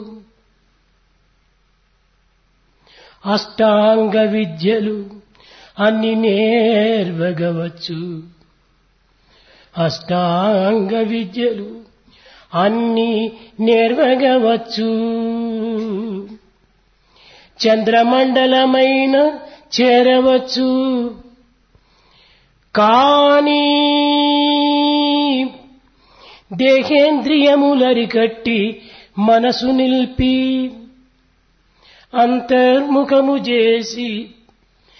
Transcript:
అష్టాంగ విద్యలు అన్ని నేర్వగవచ్చు అష్టాంగ విద్యలు అన్ని నేర్వగవచ్చు చంద్రమండలమైన చేరవచ్చు కానీ దేహేంద్రియములరికట్టి మనసు నిలిపి అంతర్ముఖము చేసి